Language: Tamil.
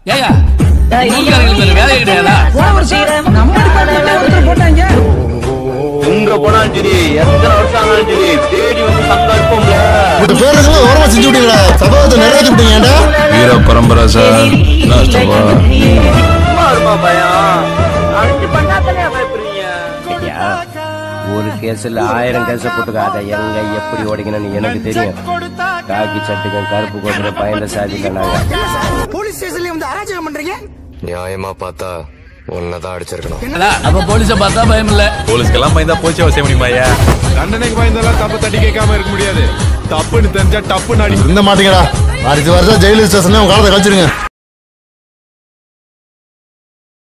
ஏயா ஊர்க்காரங்களுக்கு வேற வேலையே கிடையாதா நம்ம டிபார்ட்மெண்ட்ல ஒருத்தர் போட்டாங்க எங்க போனாலும் சரி எத்தனை வருஷம் ஆனாலும் சரி தேடி வந்து சங்காட்போம்ல இப்படி பேருக்குள்ள ஓரமா செஞ்சு விட்டீங்களா சபதத்தை நிறைவேற்றி விட்டீங்க ஏன்டா வீர பரம்பரை சார் லாஸ்டப்பா சும்மா இருமா பயம் அஞ்சு பண்ணாதானே பயப்படுறீங்க ஐயா, ஒரு கேஸ்ல ஆயிரம் கேஸ போட்டுக்காத எங்க எப்படி ஓடிக்கணும்னு எனக்கு தெரியும் காக்கி சட்டுக்கும் கருப்பு கோட்டுல பயந்த சாதியில நாங்க போலீஸ் ஸ்டேஷன்ல வந்து அராஜகம் பண்றீங்க நியாயமா பார்த்தா உன்னதான் அடிச்சிருக்கணும் அதான், அப்ப போலீஸ பார்த்தா பயம் இல்ல போலீஸ்க்கெல்லாம் பயந்தா போச்சு அவசியம் முடியுமா ஐயா தண்டனைக்கு பயந்தெல்லாம் தப்பு தட்டி கேட்காம இருக்க முடியாது தப்புன்னு தெரிஞ்சா டப்புன்னு அடி இருந்த மாட்டீங்கடா அடுத்த வருஷம் ஜெயிலு ஸ்டேஷன்ல உங்க காலத்தை கழிச்சிருங்க